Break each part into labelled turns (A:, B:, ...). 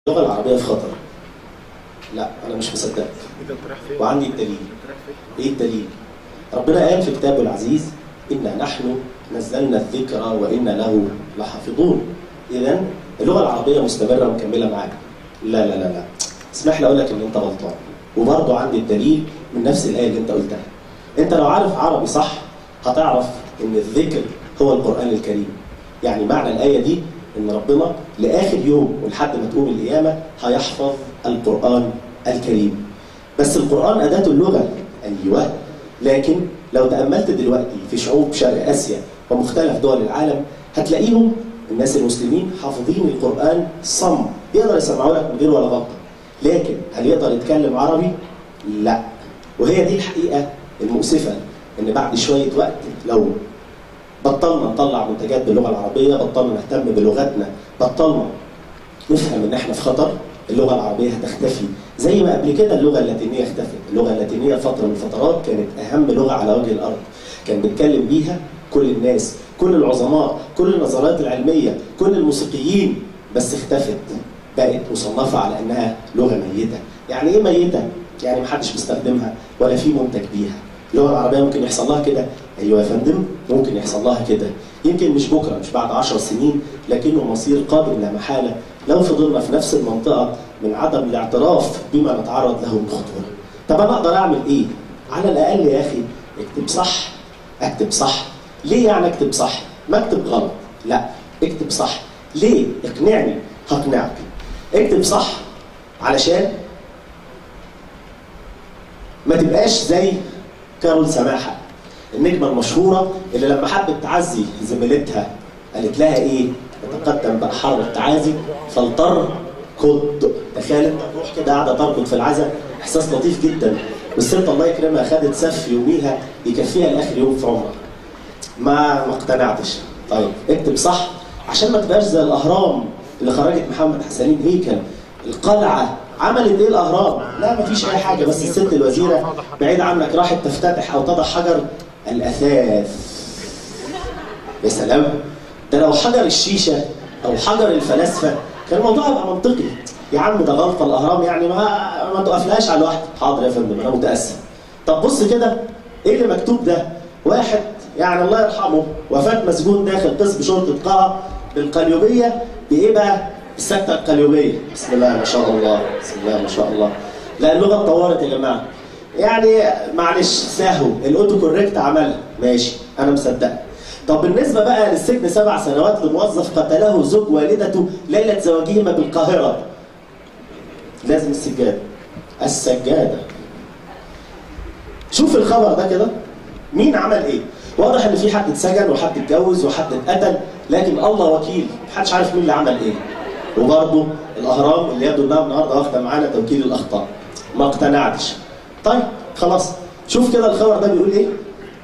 A: اللغه العربيه في خطر لا انا مش مصدق
B: انت رايح فين؟
A: وعندي الدليل
B: انت رايح فين؟
A: ايه الدليل ربنا قال في كتابه العزيز انا نحن نزلنا الذكر وانا له لحافظون اذا اللغه العربيه مستمره ومكمله معاك لا لا لا لا اسمح لي اقول لك ان انت غلطان وبرضه عندي الدليل من نفس الايه اللي انت قلتها انت لو عارف عربي صح هتعرف ان الذكر هو القران الكريم يعني معنى الايه دي ان ربنا لاخر يوم ولحد ما تقوم القيامه هيحفظ القران الكريم بس القران اداه اللغه ايوه لكن لو تاملت دلوقتي في شعوب شرق اسيا ومختلف دول العالم هتلاقيهم الناس المسلمين حافظين القران صم يقدر يسمعوا لك من غير ولا غلطه لكن هل يقدر يتكلم عربي؟ لا وهي دي الحقيقه المؤسفه ان بعد شويه وقت لو بطلنا نطلع منتجات باللغه العربيه بطلنا نهتم بلغتنا بطلنا نفهم ان احنا في خطر اللغه العربيه هتختفي زي ما قبل كده اللغه اللاتينيه اختفت اللغه اللاتينيه فتره من الفترات كانت اهم لغه على وجه الارض كان بيتكلم بيها كل الناس كل العظماء كل النظريات العلميه كل الموسيقيين بس اختفت بقت مصنفه على انها لغه ميته يعني ايه ميته يعني محدش بيستخدمها ولا في منتج بيها اللغه العربيه ممكن يحصل لها كده ايوه يا فندم ممكن يحصل لها كده يمكن مش بكره مش بعد عشر سنين لكنه مصير قادم لا محاله لو فضلنا في نفس المنطقه من عدم الاعتراف بما نتعرض له من خطوره طب انا اقدر اعمل ايه على الاقل يا اخي اكتب صح اكتب صح ليه يعني اكتب صح ما اكتب غلط لا اكتب صح ليه اقنعني هقنعك اكتب صح علشان ما تبقاش زي كارول سماحه النجمه المشهوره اللي لما حبت تعزي زميلتها قالت لها ايه؟ تقدم بقى حرب التعازي فلتر كد تخيل انت تروح كده قاعده تركض في العزاء احساس لطيف جدا والست الله يكرمها خدت سف يوميها يكفيها لاخر يوم في عمرها ما ما اقتنعتش طيب اكتب صح عشان ما تبقاش زي الاهرام اللي خرجت محمد حسنين هيكل القلعه عملت ايه الاهرام؟ لا ما فيش اي حاجه بس الست الوزيره بعيد عنك راحت تفتتح او تضع حجر الاثاث يا سلام ده لو حجر الشيشه او حجر الفلاسفه كان الموضوع يبقى منطقي يا عم ده غلطه الاهرام يعني ما ما تقفلهاش على الواحد حاضر يا فندم انا متاسف طب بص كده ايه اللي مكتوب ده واحد يعني الله يرحمه وفاه مسجون داخل قسم شرطه قاعه بالقليوبيه بايه بقى؟ السكته القليوبيه بسم الله ما شاء الله بسم الله ما شاء الله لا اللغه اتطورت يا جماعه يعني معلش سهو الاوتو كوريكت عملها ماشي انا مصدق طب بالنسبه بقى للسجن سبع سنوات لموظف قتله زوج والدته ليله زواجهما بالقاهره لازم السجاده السجاده شوف الخبر ده كده مين عمل ايه واضح ان في حد اتسجن وحد اتجوز وحد اتقتل لكن الله وكيل محدش عارف مين اللي عمل ايه وبرضه الاهرام اللي يبدو انها النهارده واخده معانا توكيل الاخطاء ما اقتنعتش طيب خلاص شوف كده الخبر ده بيقول ايه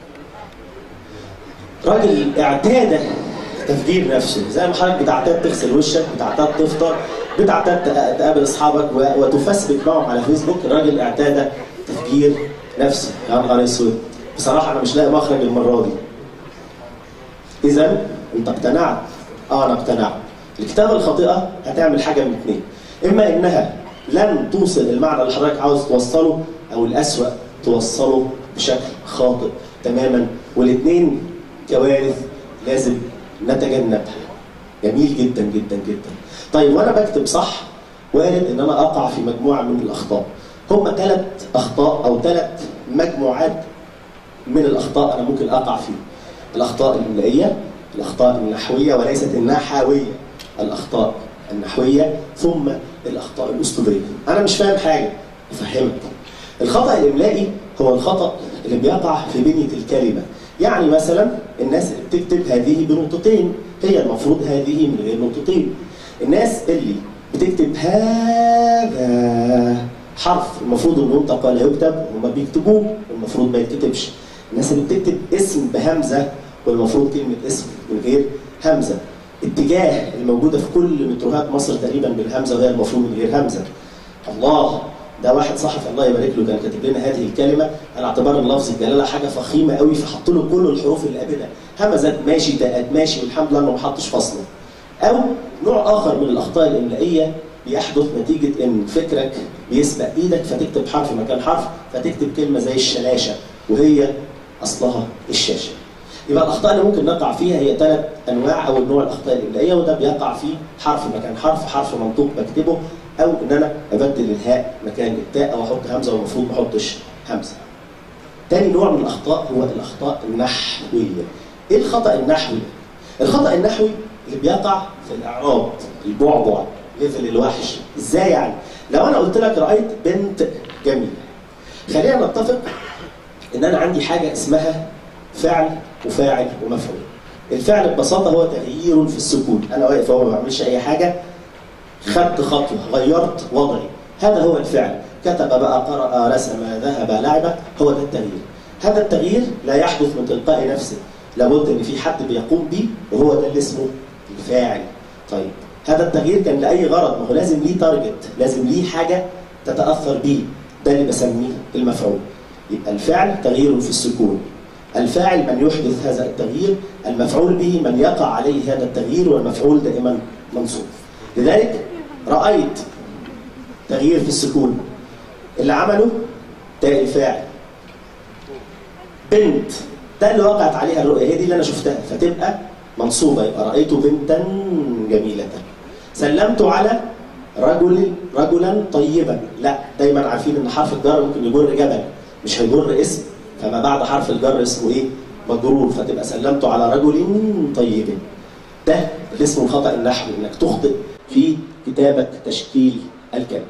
A: راجل اعتاد تفجير نفسه زي ما حضرتك بتعتاد تغسل وشك بتعتاد تفطر بتعتاد تقابل اصحابك وتفسبك معهم على فيسبوك الراجل اعتاد تفجير نفسه يا نهار اسود بصراحه انا مش لاقي مخرج المره دي اذا انت اقتنعت اه انا اقتنعت الكتابه الخاطئه هتعمل حاجه من اثنين اما انها لن توصل المعنى اللي حضرتك عاوز توصله او الاسوأ توصله بشكل خاطئ تماما والاثنين كوارث لازم نتجنبها جميل جدا جدا جدا طيب وانا بكتب صح وارد ان انا اقع في مجموعه من الاخطاء هم ثلاث اخطاء او ثلاث مجموعات من الاخطاء انا ممكن اقع فيه الاخطاء الاملائيه الاخطاء النحويه وليست النحويه الاخطاء النحويه ثم الاخطاء الاسلوبيه انا مش فاهم حاجه افهمك الخطا الاملائي هو الخطا اللي بيقع في بنيه الكلمه يعني مثلا الناس اللي بتكتب هذه بنقطتين هي المفروض هذه من غير نقطتين الناس اللي بتكتب هذا حرف المفروض النطق ولا يكتب هم بيكتبوه المفروض ما يتكتبش الناس اللي بتكتب اسم بهمزه والمفروض كلمه اسم من غير همزه اتجاه الموجوده في كل متروهات مصر تقريبا بالهمزه وهي المفروض من غير همزه الله ده واحد صحفي الله يبارك له كان كاتب لنا هذه الكلمه على اعتبار اللفظ الجلاله حاجه فخيمه قوي فحط له كل الحروف اللي قبلها همزات ماشي تاءات ماشي والحمد لله انه ما حطش فصله او نوع اخر من الاخطاء الاملائيه بيحدث نتيجه ان فكرك بيسبق ايدك فتكتب حرف مكان حرف فتكتب كلمه زي الشلاشه وهي اصلها الشاشه. يبقى الاخطاء اللي ممكن نقع فيها هي ثلاث انواع او النوع الاخطاء الاملائيه وده بيقع فيه حرف مكان حرف حرف منطوق بكتبه او ان انا ابدل الهاء مكان التاء او احط همزه والمفروض ما احطش همزه. تاني نوع من الاخطاء هو الاخطاء النحويه. ايه الخطا النحوي؟ الخطا النحوي اللي بيقع في الاعراب البعبع ليفل الوحش ازاي يعني؟ لو انا قلت لك رايت بنت جميله خلينا نتفق ان انا عندي حاجه اسمها فعل وفاعل ومفعول. الفعل ببساطه هو تغيير في السكون، انا واقف اهو ما بعملش اي حاجه خدت خطوه غيرت وضعي، هذا هو الفعل، كتب بقى قرأ رسم ذهب لعب هو ده التغيير. هذا التغيير لا يحدث من تلقاء نفسه، لابد ان في حد بيقوم به وهو ده اللي اسمه الفاعل. طيب هذا التغيير كان لاي غرض؟ ما هو لازم ليه تارجت، لازم ليه حاجه تتاثر بيه، ده اللي بسميه المفعول. يبقى الفعل تغيير في السكون الفاعل من يحدث هذا التغيير المفعول به من يقع عليه هذا التغيير والمفعول دائما منصوب لذلك رأيت تغيير في السكون اللي عمله تاء الفاعل بنت ده اللي وقعت عليها الرؤية هي دي اللي أنا شفتها فتبقى منصوبة يبقى رأيت بنتا جميلة سلمت على رجل رجلا طيبا لا دايما عارفين ان حرف الجر ممكن يجر جبل مش هيجر اسم فما بعد حرف الجر اسمه ايه؟ مجرور فتبقى سلمت على رجل طيب. ده اللي اسمه الخطا النحوي انك تخطئ في كتابه تشكيل الكلمه.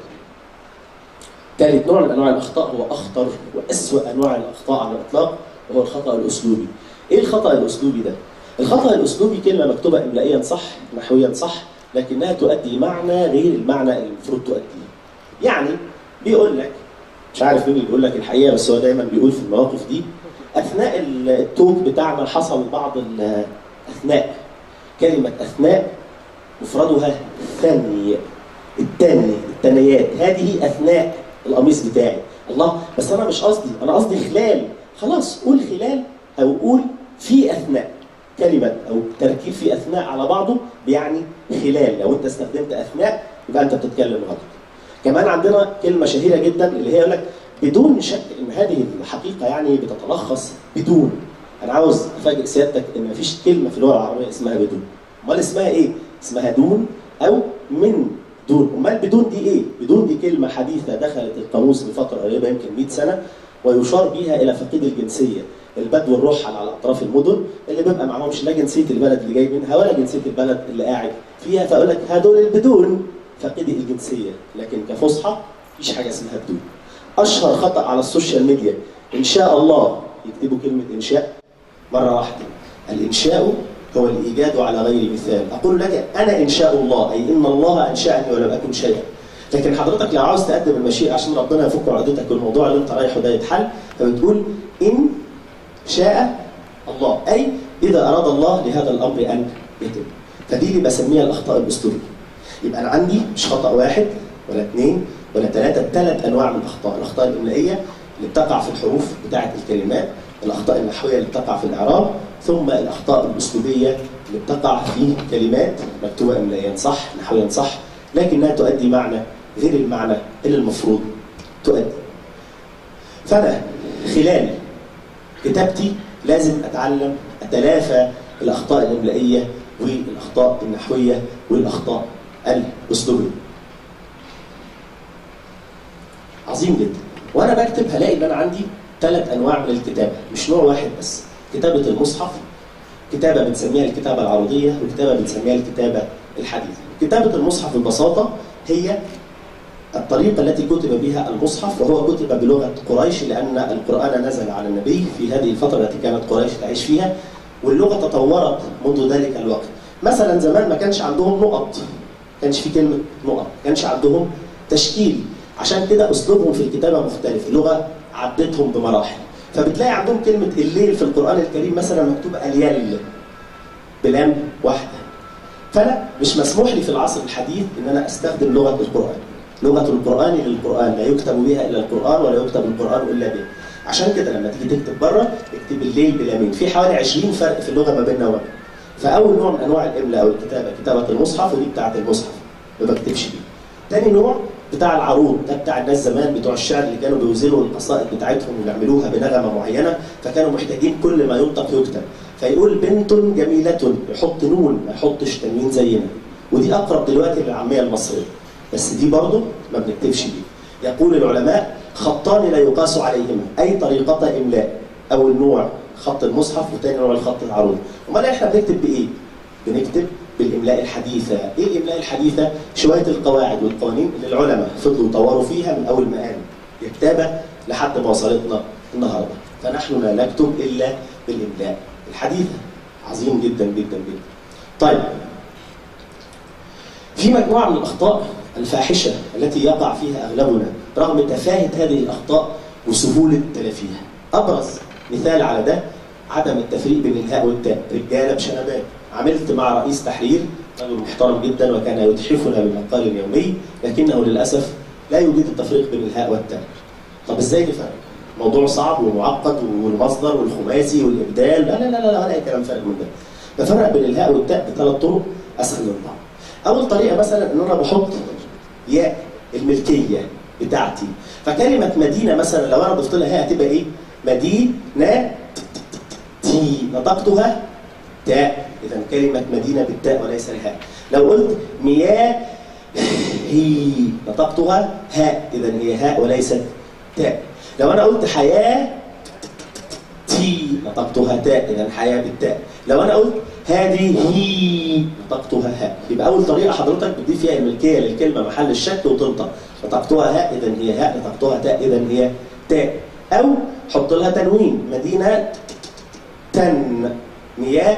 A: ثالث نوع من انواع الاخطاء هو اخطر واسوأ انواع الاخطاء على الاطلاق وهو الخطا الاسلوبي. ايه الخطا الاسلوبي ده؟ الخطا الاسلوبي كلمه مكتوبه املائيا صح نحويا صح لكنها تؤدي معنى غير المعنى اللي المفروض تؤديه. يعني بيقول لك مش عارف مين اللي بيقول لك الحقيقه بس هو دايما بيقول في المواقف دي اثناء التوك بتاعنا حصل بعض اثناء كلمه اثناء مفردها ثاني الثاني الثانيات هذه اثناء القميص بتاعي الله بس انا مش قصدي انا قصدي خلال خلاص قول خلال او قول في اثناء كلمه او تركيب في اثناء على بعضه بيعني خلال لو انت استخدمت اثناء يبقى انت بتتكلم غلط كمان عندنا كلمه شهيره جدا اللي هي يقول لك بدون شك ان هذه الحقيقه يعني بتتلخص بدون انا عاوز افاجئ سيادتك ان مفيش كلمه في اللغه العربيه اسمها بدون امال اسمها ايه اسمها دون او من دون امال بدون دي ايه بدون دي كلمه حديثه دخلت القاموس بفتره قريبه يمكن 100 سنه ويشار بها الى فقيد الجنسيه البدو الرحل على اطراف المدن اللي بيبقى معهمش لا جنسيه البلد اللي جاي منها ولا جنسيه البلد اللي قاعد فيها فاقول لك هدول البدون فقدي الجنسيه لكن كفصحى مفيش حاجه اسمها بدون اشهر خطا على السوشيال ميديا ان شاء الله يكتبوا كلمه انشاء مره واحده الانشاء هو الايجاد على غير مثال اقول لك انا انشاء الله اي ان الله انشاني ولم اكن شيئا لكن حضرتك لو عاوز تقدم المشيئه عشان ربنا يفك عقدتك والموضوع اللي انت رايحه ده يتحل فبتقول ان شاء الله اي اذا اراد الله لهذا الامر ان يتم فدي اللي بسميها الاخطاء الاسلوبيه يبقى انا عندي مش خطا واحد ولا اثنين ولا ثلاثه ثلاث انواع من الاخطاء الاخطاء الاملائيه اللي بتقع في الحروف بتاعه الكلمات الاخطاء النحويه اللي بتقع في الاعراب ثم الاخطاء الاسلوبيه اللي بتقع في كلمات مكتوبه املائيا صح نحويا صح لكنها تؤدي معنى غير المعنى اللي المفروض تؤدي فانا خلال كتابتي لازم اتعلم اتلافى الاخطاء الاملائيه والاخطاء النحويه والاخطاء الاسلوبيه. عظيم جدا. وانا بكتب هلاقي ان انا عندي ثلاث انواع من الكتابه، مش نوع واحد بس. كتابه المصحف، كتابه بنسميها الكتابه العرضيه، وكتابه بنسميها الكتابه الحديثه. كتابه المصحف ببساطه هي الطريقة التي كتب بها المصحف وهو كتب بلغة قريش لأن القرآن نزل على النبي في هذه الفترة التي كانت قريش تعيش فيها واللغة تطورت منذ ذلك الوقت مثلا زمان ما كانش عندهم نقط كانش في كلمة نقط ما كانش عندهم تشكيل عشان كده أسلوبهم في الكتابة مختلف اللغة عدتهم بمراحل فبتلاقي عندهم كلمة الليل في القرآن الكريم مثلا مكتوب اليل بلام واحدة فأنا مش مسموح لي في العصر الحديث إن أنا أستخدم لغة القرآن لغة القرآن للقرآن لا يكتب بها إلا القرآن ولا يكتب القرآن إلا به عشان كده لما تيجي تكتب بره اكتب الليل باليمين في حوالي 20 فرق في اللغة ما بيننا وبين فأول نوع من أنواع الإملاء أو الكتابة كتابة المصحف ودي بتاعة المصحف ما بكتبش بيه تاني نوع بتاع العروض ده بتاع الناس زمان بتوع الشعر اللي كانوا بيوزنوا القصائد بتاعتهم ويعملوها بنغمه معينه فكانوا محتاجين كل ما ينطق يكتب فيقول بنت جميله يحط نون ما يحطش تنوين زينا ودي اقرب دلوقتي للعاميه المصريه بس دي برضه ما بنكتبش دي يقول العلماء خطان لا يقاس عليهما اي طريقه املاء اول نوع خط المصحف وثاني نوع الخط العروض امال احنا بنكتب بايه بنكتب بالاملاء الحديثه ايه الاملاء الحديثه شويه القواعد والقوانين اللي العلماء فضلوا يطوروا فيها من اول ما قالوا الكتابه لحد ما وصلتنا النهارده فنحن لا نكتب الا بالاملاء الحديثه عظيم جدا جدا جدا طيب في مجموعه من الاخطاء الفاحشه التي يقع فيها اغلبنا رغم تفاهه هذه الاخطاء وسهوله تلافيها ابرز مثال على ده عدم التفريق بين الهاء والتاء رجاله بشنبات عملت مع رئيس تحرير رجل محترم جدا وكان يتحفنا بمقال يومي لكنه للاسف لا يريد التفريق بين الهاء والتاء طب ازاي نفرق؟ موضوع صعب ومعقد والمصدر والخماسي والابدال لا لا لا لا ولا اي كلام فارغ من ده بفرق بين الهاء والتاء بثلاث طرق اسهل من بعض اول طريقه مثلا ان انا بحط ياء الملكيه بتاعتي فكلمه مدينه مثلا لو انا ضفت لها هاء هتبقى ايه؟ مدينه تي نطقتها تاء اذا كلمه مدينه بالتاء وليس الهاء لو قلت مياه هي نطقتها هاء اذا هي هاء وليست تاء لو انا قلت حياه تي نطقتها تاء اذا حياه بالتاء لو انا قلت هذه هي نطقتها هاء يبقى اول طريقه حضرتك بتضيف فيها الملكيه للكلمه محل الشك وتنطق نطقتها هاء اذا هي هاء نطقتها تاء اذا هي تاء او حط لها تنوين مدينه تن مياه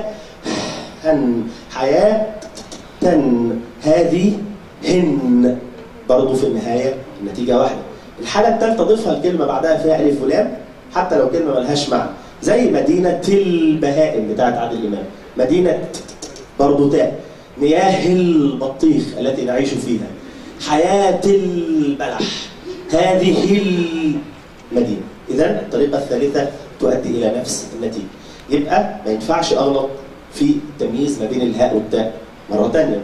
A: هن حياة تن هذه هن برضه في النهاية النتيجة واحدة الحالة الثالثة ضيفها الكلمة بعدها فيها ألف ولام حتى لو كلمة ملهاش معنى زي مدينة البهائم بتاعت عادل إمام مدينة برضه تاء مياه البطيخ التي نعيش فيها حياة البلح هذه المدينة إذا الطريقة الثالثة تؤدي إلى نفس النتيجة يبقى ما ينفعش أغلط في التمييز ما بين الهاء والتاء مرة ثانية.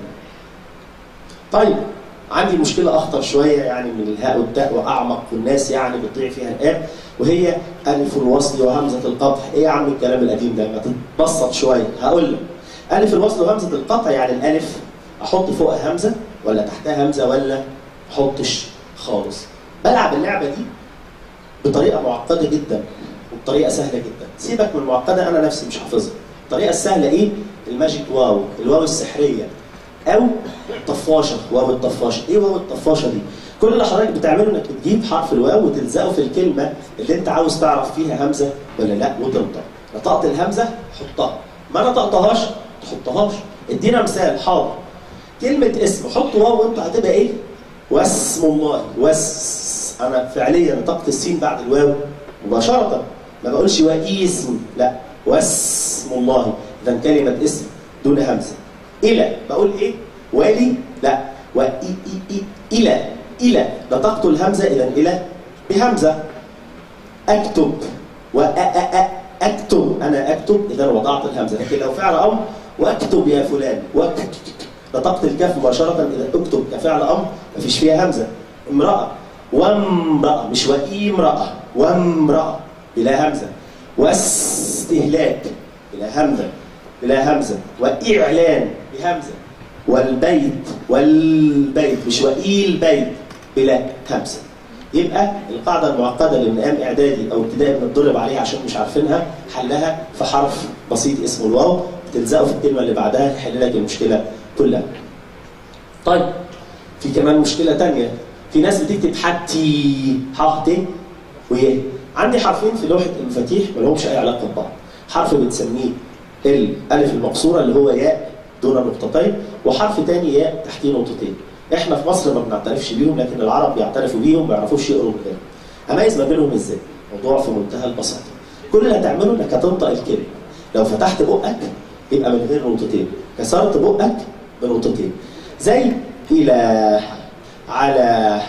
A: طيب عندي مشكلة أخطر شوية يعني من الهاء والتاء وأعمق والناس يعني بتضيع فيها الآن وهي ألف الوصل وهمزة القطع، إيه يا عم الكلام القديم ده؟ ما تتبسط شوية، هقول لك. ألف الوصل وهمزة القطع يعني الألف أحط فوقها همزة ولا تحتها همزة ولا ما أحطش خالص. بلعب اللعبة دي بطريقة معقدة جدا وبطريقة سهلة جدا. سيبك من المعقدة أنا نفسي مش حافظها. الطريقه السهله ايه؟ الماجيك واو، الواو السحريه او الطفاشه، واو الطفاشه، ايه واو الطفاشه دي؟ كل اللي حضرتك بتعمله انك بتجيب حرف الواو وتلزقه في الكلمه اللي انت عاوز تعرف فيها همزه ولا لا وتنطق. نطقت الهمزه حطها، ما نطقتهاش تحطهاش. ادينا مثال حاضر. كلمه اسم حط واو وانت هتبقى ايه؟ واسم الله، وس انا فعليا نطقت السين بعد الواو مباشره ما بقولش واسم لا واسم الله اذا كلمه اسم دون همزه الى بقول ايه والي لا و إي إي إي الى الى نطقت الهمزه اذا الى بهمزه اكتب و اكتب انا اكتب اذا وضعت الهمزه لكن لو فعل امر واكتب يا فلان واكتب نطقت الكاف مباشره اذا اكتب كفعل امر مفيش فيها همزه امراه وامراه مش واي امراه وامراه بلا همزه واستهلاك بلا همزه بلا همزه واعلان بهمزه والبيت والبيت مش وإي البيت بلا همزه يبقى القاعدة المعقدة اللي من أيام إعدادي أو ابتدائي بنتدرب عليها عشان مش عارفينها حلها في حرف بسيط اسمه الواو بتلزقه في الكلمة اللي بعدها يحل لك المشكلة كلها. طيب في كمان مشكلة تانية في ناس بتكتب حتي ح ت ويه عندي حرفين في لوحة المفاتيح ما لهمش أي علاقة ببعض حرف بنسميه الألف المقصورة اللي هو ياء دون نقطتين وحرف تاني ياء تحتيه نقطتين احنا في مصر ما بنعترفش بيهم لكن العرب بيعترفوا بيهم ما يعرفوش يقروا من غيرهم اميز ما بينهم ازاي موضوع في منتهى البساطه كل اللي هتعمله انك هتنطق الكلمه لو فتحت بقك يبقى من غير نقطتين كسرت بقك بنقطتين زي الى على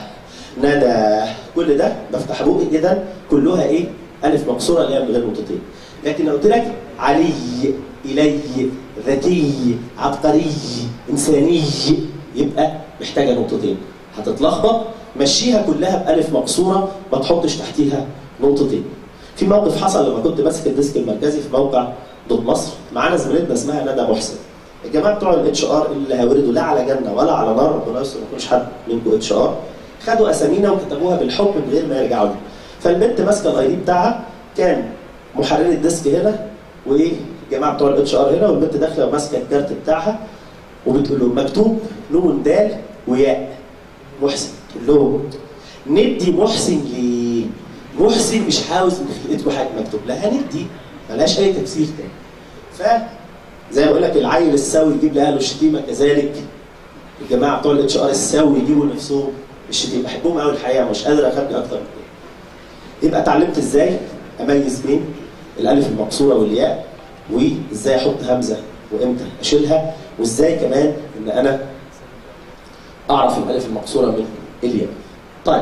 A: ندى كل ده بفتح بقي اذا كلها ايه الف مكسوره اللي هي من غير نقطتين لكن لو قلت لك علي الي ذكي عبقري انساني يبقى محتاجه نقطتين هتتلخبط مشيها كلها بألف مقصورة ما تحطش تحتيها نقطتين في موقف حصل لما كنت ماسك الديسك المركزي في موقع دوت مصر معانا زميلتنا اسمها ندى محسن الجماعه بتوع الاتش ار اللي هيوردوا لا على جنه ولا على نار ربنا يستر ما يكونش حد منكم اتش ار خدوا اسامينا وكتبوها بالحب من غير ما يرجعوا لنا فالبنت ماسكه الاي دي بتاعها كان محرر الديسك هنا وايه الجماعه بتوع الاتش ار هنا والبنت داخله وماسكه الكارت بتاعها وبتقول لهم مكتوب نون دال وياء محسن تقول لهم ندي محسن ليه؟ محسن مش عاوز من خلقته حاجه مكتوب لها ندي ملهاش اي تفسير تاني ف زي ما بقول لك العيل السوي يجيب لاهله الشتيمه كذلك الجماعه بتوع الاتش ار السوي يجيبوا لنفسهم الشتيمه بحبهم قوي الحقيقه مش قادر اخبي اكتر من كده يبقى اتعلمت ازاي اميز بين الالف المقصوره والياء وازاي احط همزه وامتى اشيلها وازاي كمان ان انا اعرف الالف المقصوره من الياء طيب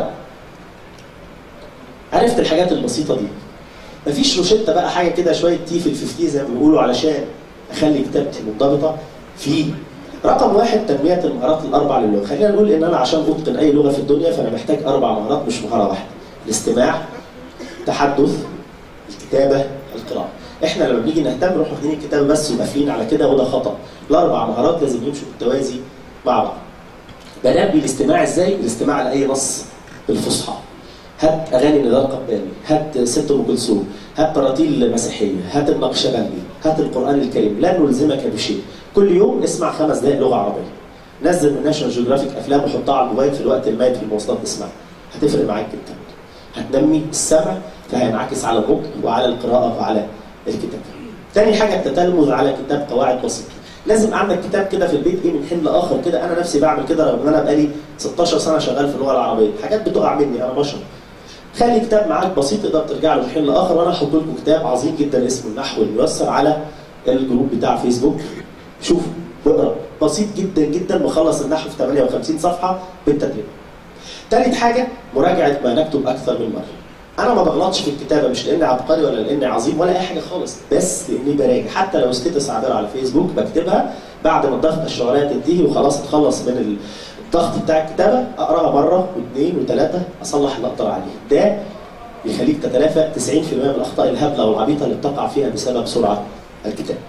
A: عرفت الحاجات البسيطه دي مفيش روشته بقى حاجه كده شويه تي في الففتي زي ما بيقولوا علشان اخلي كتابتي منضبطه في رقم واحد تنميه المهارات الاربع للغه خلينا نقول ان انا عشان اتقن اي لغه في الدنيا فانا محتاج اربع مهارات مش مهاره واحده الاستماع التحدث الكتابه القراءه احنا لما بنيجي نهتم نروح واخدين الكتابه بس وقافلين على كده وده خطا الاربع مهارات لازم يمشوا بالتوازي مع بعض بنبني الاستماع ازاي الاستماع لاي نص بالفصحى هات اغاني نزار قباني هات ست ام كلثوم هات تراتيل مسيحيه هات النقشبندي هات القران الكريم لن نلزمك بشيء كل يوم اسمع خمس دقائق لغه عربيه نزل من ناشونال جيوغرافيك افلام وحطها على الموبايل في الوقت المايت في المواصلات تسمعها هتفرق معاك جدا هتنمي السمع فهينعكس على النطق وعلى القراءه وعلى الكتابه تاني حاجه التتلمذ على كتاب قواعد بسيطه لازم عندك كتاب كده في البيت ايه من حين لاخر كده انا نفسي بعمل كده رغم ان انا بقالي 16 سنه شغال في اللغه العربيه حاجات بتقع مني انا بشر خلي كتاب معاك بسيط تقدر ترجع له من حين لاخر وانا هحط لكم كتاب عظيم جدا اسمه النحو الميسر على الجروب بتاع فيسبوك شوفوا واقرا بسيط جدا جدا مخلص النحو في 58 صفحه بالتدريب. ثالث حاجه مراجعه ما نكتب اكثر من مره. انا ما بغلطش في الكتابه مش لاني عبقري ولا لاني عظيم ولا اي حاجه خالص بس لاني براجع حتى لو ستيتس عابره على فيسبوك بكتبها بعد ما الضغط الشعوريه تنتهي وخلاص اتخلص من الضغط بتاع الكتابه اقراها مره واثنين وثلاثه اصلح اللي اقدر عليه ده يخليك تتلافى 90% من الاخطاء الهبله والعبيطه اللي بتقع فيها بسبب سرعه الكتابه.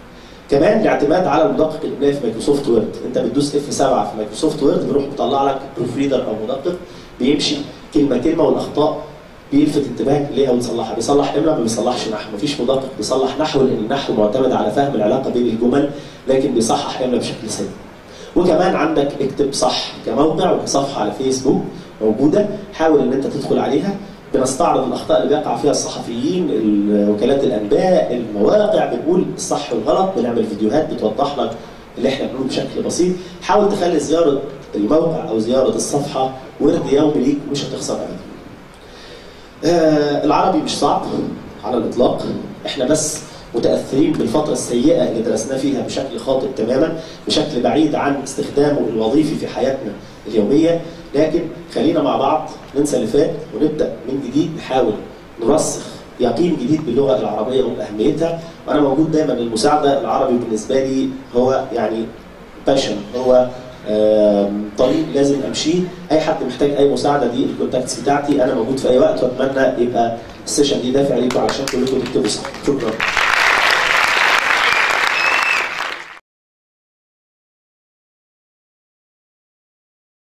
A: كمان الاعتماد على المدقق الاملائي في مايكروسوفت وورد، انت بتدوس اف 7 في مايكروسوفت وورد بيروح مطلع لك بروف ريدر او مدقق بيمشي كلمه كلمه والاخطاء بيلفت انتباهك ليها ويصلحها، بيصلح املا ما بيصلحش نحو، مفيش مدقق بيصلح نحو لان النحو معتمد على فهم العلاقه بين الجمل لكن بيصحح املا بشكل سليم. وكمان عندك اكتب صح كموقع وكصفحه على فيسبوك موجوده حاول ان انت تدخل عليها بنستعرض الاخطاء اللي بيقع فيها الصحفيين وكالات الانباء المواقع بنقول الصح والغلط بنعمل فيديوهات بتوضح لك اللي احنا بنقوله بشكل بسيط حاول تخلي زياره الموقع او زياره الصفحه ورد يومي ليك مش هتخسر ابدا آه العربي مش صعب على الاطلاق احنا بس متاثرين بالفتره السيئه اللي درسناه فيها بشكل خاطئ تماما بشكل بعيد عن استخدامه الوظيفي في حياتنا اليوميه لكن خلينا مع بعض ننسى اللي فات ونبدا من جديد نحاول نرسخ يقين جديد باللغه العربيه وباهميتها وانا موجود دايما للمساعده العربي بالنسبه لي هو يعني باشن هو طريق لازم امشيه اي حد محتاج اي مساعده دي الكونتاكتس بتاعتي انا موجود في اي وقت واتمنى يبقى السيشن دي دافع ليكم علشان كلكم تكتبوا صح شكرا